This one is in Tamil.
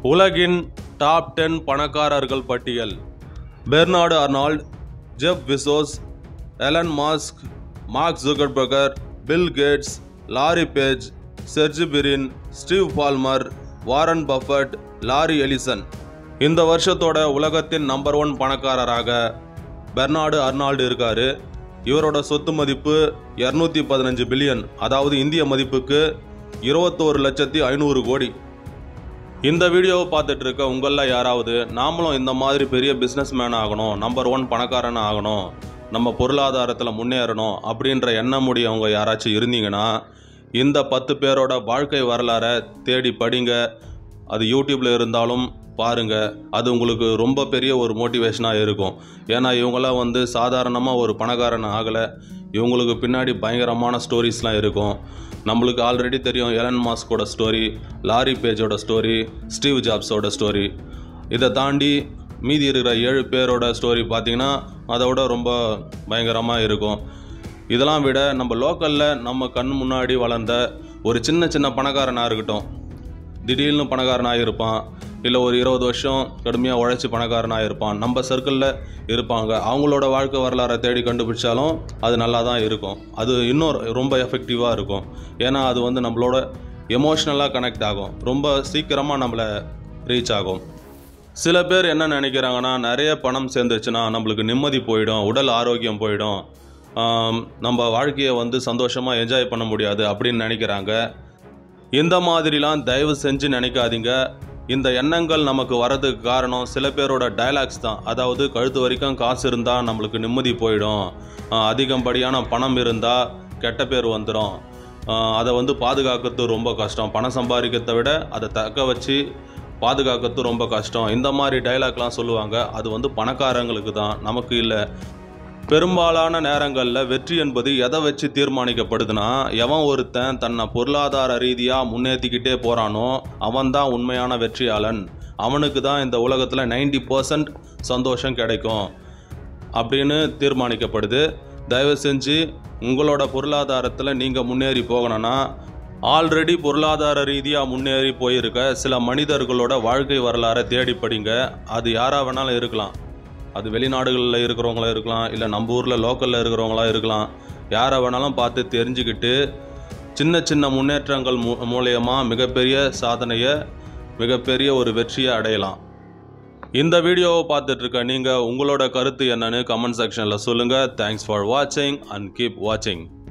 உலகின் டாப் டென் பணக்காரர்கள் பட்டியல் Bernard Arnault Jeff Bezos Elon Musk Mark Zuckerberg Bill Gates Larry Page Sergey Brin Steve Ballmer Warren Buffett Larry Ellison இந்த வருஷத்தோட உலகத்தின் நம்பர் ஒன் பணக்காரராக பெர்னார்டு அர்னால்டு இருக்காரு இவரோட சொத்து மதிப்பு இரநூத்தி பதினஞ்சு பில்லியன் அதாவது இந்திய மதிப்புக்கு இருபத்தோரு லட்சத்தி ஐநூறு கோடி இந்த வீடியோவை பார்த்துட்டு இருக்க உங்களில் யாராவது நாமளும் இந்த மாதிரி பெரிய பிஸ்னஸ் மேன் ஆகணும் நம்பர் ஒன் பணக்காரன் ஆகணும் நம்ம பொருளாதாரத்தில் முன்னேறணும் அப்படின்ற எண்ணம் முடியவங்க யாராச்சும் இருந்தீங்கன்னா இந்த பத்து பேரோட வாழ்க்கை வரலாறை தேடி படிங்க அது யூடியூப்பில் இருந்தாலும் பாருங்க அது உங்களுக்கு ரொம்ப பெரிய ஒரு மோட்டிவேஷனாக இருக்கும் ஏன்னா இவங்களாம் வந்து சாதாரணமாக ஒரு பணக்காரன் ஆகலை இவங்களுக்கு பின்னாடி பயங்கரமான ஸ்டோரிஸ்லாம் இருக்கும் நம்மளுக்கு ஆல்ரெடி தெரியும் எலன் மாஸ்கோட ஸ்டோரி லாரி பேஜோட ஸ்டோரி ஸ்டீவ் ஜாப்ஸோட ஸ்டோரி இதை தாண்டி மீதி இருக்கிற ஏழு பேரோட ஸ்டோரி பார்த்தீங்கன்னா அதை விட ரொம்ப பயங்கரமாக இருக்கும் இதெல்லாம் விட நம்ம லோக்கலில் நம்ம கண் முன்னாடி வளர்ந்த ஒரு சின்ன சின்ன பணக்காரனாக இருக்கட்டும் திடீர்னு பணக்காரனாக இருப்பான் இல்லை ஒரு இருபது வருஷம் கடுமையாக உழைச்சி பணக்காரனாக இருப்பான் நம்ம சர்க்கிளில் இருப்பாங்க அவங்களோட வாழ்க்கை வரலாறை தேடி கண்டுபிடிச்சாலும் அது நல்லா தான் இருக்கும் அது இன்னும் ரொம்ப எஃபெக்டிவாக இருக்கும் ஏன்னா அது வந்து நம்மளோட எமோஷ்னலாக கனெக்ட் ஆகும் ரொம்ப சீக்கிரமாக நம்மளை ரீச் ஆகும் சில பேர் என்ன நினைக்கிறாங்கன்னா நிறைய பணம் சேர்ந்துச்சுன்னா நம்மளுக்கு நிம்மதி போயிடும் உடல் ஆரோக்கியம் போயிடும் ஆம், நம்ம வாழ்க்கையை வந்து சந்தோஷமாக என்ஜாய் பண்ண முடியாது அப்படின்னு நினைக்கிறாங்க இந்த மாதிரிலாம் தயவு செஞ்சு நினைக்காதீங்க இந்த எண்ணங்கள் நமக்கு வரதுக்கு காரணம் சில பேரோட டயலாக்ஸ் தான் அதாவது கழுத்து வரைக்கும் காசு இருந்தால் நம்மளுக்கு நிம்மதி போயிடும் ஆஹ் அதிகப்படியான பணம் இருந்தால் கெட்ட பேர் வந்துடும் அதை வந்து பாதுகாக்கிறது ரொம்ப கஷ்டம் பணம் சம்பாதிக்கிறதை விட அதை தக்க வச்சு பாதுகாக்கிறது ரொம்ப கஷ்டம் இந்த மாதிரி டைலாக்லாம் சொல்லுவாங்க அது வந்து பணக்காரங்களுக்கு தான் நமக்கு இல்லை பெரும்பாலான நேரங்களில் வெற்றி என்பது எதை வச்சு தீர்மானிக்கப்படுதுன்னா எவன் ஒருத்தன் தன்னை பொருளாதார ரீதியாக முன்னேற்றிக்கிட்டே போகிறானோ அவன்தான் உண்மையான வெற்றியாளன் அவனுக்கு தான் இந்த உலகத்தில் 90% பர்சன்ட் சந்தோஷம் கிடைக்கும் அப்படின்னு தீர்மானிக்கப்படுது தயவு செஞ்சு உங்களோட பொருளாதாரத்தில் நீங்கள் முன்னேறி போகணும்னா ஆல்ரெடி பொருளாதார ரீதியாக முன்னேறி போயிருக்க சில மனிதர்களோட வாழ்க்கை வரலாறை தேடி படிங்க அது யாராக வேணாலும் இருக்கலாம் அது வெளிநாடுகளில் இருக்கிறவங்களா இருக்கலாம் இல்லை நம்ம ஊரில் லோக்கலில் இருக்கிறவங்களா இருக்கலாம் யாரை வேணாலும் பார்த்து தெரிஞ்சுக்கிட்டு சின்ன சின்ன முன்னேற்றங்கள் மூ மூலயமா மிகப்பெரிய சாதனையை மிகப்பெரிய ஒரு வெற்றியை அடையலாம் இந்த வீடியோவை பார்த்துட்டு இருக்க நீங்கள் உங்களோட கருத்து என்னன்னு கமெண்ட் செக்ஷனில் சொல்லுங்கள் தேங்க்ஸ் ஃபார் வாட்சிங் அண்ட் கீப் வாட்சிங்